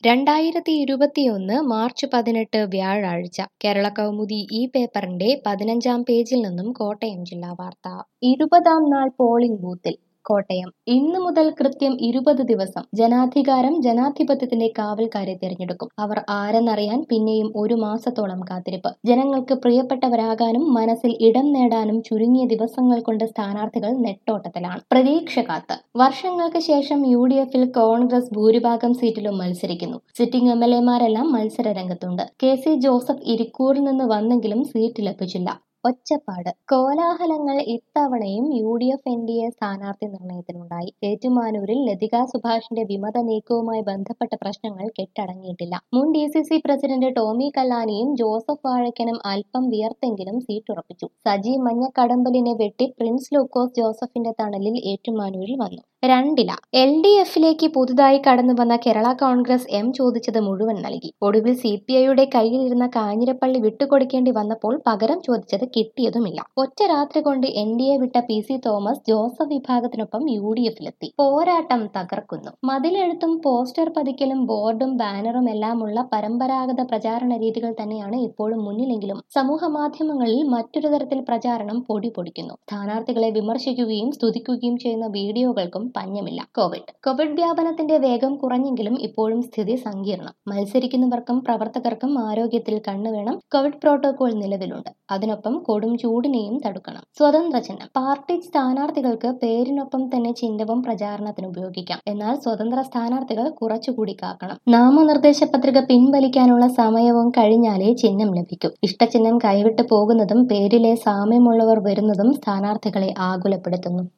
രണ്ടായിരത്തി ഇരുപത്തിയൊന്ന് മാർച്ച് പതിനെട്ട് വ്യാഴാഴ്ച കേരള കൗമുദി ഈ പേപ്പറിന്റെ പതിനഞ്ചാം പേജിൽ നിന്നും കോട്ടയം ജില്ലാ വാർത്ത ഇരുപതാം നാൾ പോളിംഗ് ബൂത്തിൽ കോട്ടയം ഇന്നു മുതൽ കൃത്യം ഇരുപത് ദിവസം ജനാധികാരം ജനാധിപത്യത്തിന്റെ കാവൽക്കാരെ തിരഞ്ഞെടുക്കും അവർ ആരെന്നറിയാൻ പിന്നെയും ഒരു മാസത്തോളം കാത്തിരിപ്പ് ജനങ്ങൾക്ക് പ്രിയപ്പെട്ടവരാകാനും മനസ്സിൽ ഇടം നേടാനും ചുരുങ്ങിയ ദിവസങ്ങൾ കൊണ്ട് സ്ഥാനാർത്ഥികൾ നെട്ടോട്ടത്തിലാണ് പ്രതീക്ഷ കാത്ത് വർഷങ്ങൾക്ക് ശേഷം യു ഡി എഫിൽ കോൺഗ്രസ് ഭൂരിഭാഗം സീറ്റിലും മത്സരിക്കുന്നു സിറ്റിംഗ് എം എൽ എമാരെല്ലാം മത്സര രംഗത്തുണ്ട് കെ സി ജോസഫ് ഇരിക്കൂറിൽ നിന്ന് വന്നെങ്കിലും സീറ്റ് ലഭിച്ചില്ല ഒച്ചപ്പാട് കോലാഹലങ്ങൾ ഇത്തവണയും U D F N D A സ്ഥാനാർത്ഥി നിർണയത്തിനുണ്ടായി ഏറ്റുമാനൂരിൽ ലതിക സുഭാഷിന്റെ വിമത നീക്കവുമായി ബന്ധപ്പെട്ട പ്രശ്നങ്ങൾ കെട്ടടങ്ങിയിട്ടില്ല മുൻ D C C president Tomy കല്ലാനിയും ജോസഫ് വാഴക്കനും അല്പം വിയർത്തെങ്കിലും സീറ്റ് ഉറപ്പിച്ചു സജി മഞ്ഞക്കടമ്പലിനെ വെട്ടി പ്രിൻസ് ലൂക്കോസ് ജോസഫിന്റെ തണലിൽ ഏറ്റുമാനൂരിൽ വന്നു രണ്ടില എൽ ഡി എഫിലേക്ക് പുതുതായി കടന്നു വന്ന കേരള കോൺഗ്രസ് എം ചോദിച്ചത് മുഴുവൻ നൽകി ഒടുവിൽ സി പി ഐയുടെ കയ്യിലിരുന്ന കാഞ്ഞിരപ്പള്ളി വിട്ടുകൊടുക്കേണ്ടി വന്നപ്പോൾ പകരം ചോദിച്ചത് കിട്ടിയതുമില്ല ഒറ്റ രാത്രി കൊണ്ട് എൻ ഡി എ വിട്ട പി സി തോമസ് ജോസഫ് വിഭാഗത്തിനൊപ്പം യു ഡി എഫിലെത്തി പോരാട്ടം തകർക്കുന്നു മതിലെഴുത്തും പോസ്റ്റർ പതിക്കലും ബോർഡും ബാനറും എല്ലാമുള്ള പരമ്പരാഗത പ്രചാരണ രീതികൾ തന്നെയാണ് ഇപ്പോഴും മുന്നിലെങ്കിലും സമൂഹ മാധ്യമങ്ങളിൽ മറ്റൊരു തരത്തിൽ പ്രചാരണം പൊടി പൊടിക്കുന്നു സ്ഥാനാർത്ഥികളെ വിമർശിക്കുകയും സ്തുതിക്കുകയും ചെയ്യുന്ന വീഡിയോകൾക്കും പഞ്ഞമില്ല കോവിഡ് കോവിഡ് വ്യാപനത്തിന്റെ വേഗം കുറഞ്ഞെങ്കിലും ഇപ്പോഴും സ്ഥിതി സങ്കീർണം മത്സരിക്കുന്നവർക്കും പ്രവർത്തകർക്കും ആരോഗ്യത്തിൽ കണ്ണുവേണം കോവിഡ് പ്രോട്ടോകോൾ നിലവിലുണ്ട് അതിനൊപ്പം കൊടും ചൂടിനെയും തടുക്കണം സ്വതന്ത്ര ചിഹ്നം പാർട്ടി സ്ഥാനാർത്ഥികൾക്ക് പേരിനൊപ്പം തന്നെ ചിഹ്നവും പ്രചാരണത്തിന് ഉപയോഗിക്കാം എന്നാൽ സ്വതന്ത്ര സ്ഥാനാർത്ഥികൾ കുറച്ചുകൂടി കാക്കണം നാമനിർദ്ദേശ പത്രിക പിൻവലിക്കാനുള്ള സമയവും കഴിഞ്ഞാലേ ചിഹ്നം ലഭിക്കൂ ഇഷ്ടചിഹ്നം കൈവിട്ടു പോകുന്നതും പേരിലെ സാമ്യമുള്ളവർ വരുന്നതും സ്ഥാനാർത്ഥികളെ ആകുലപ്പെടുത്തുന്നു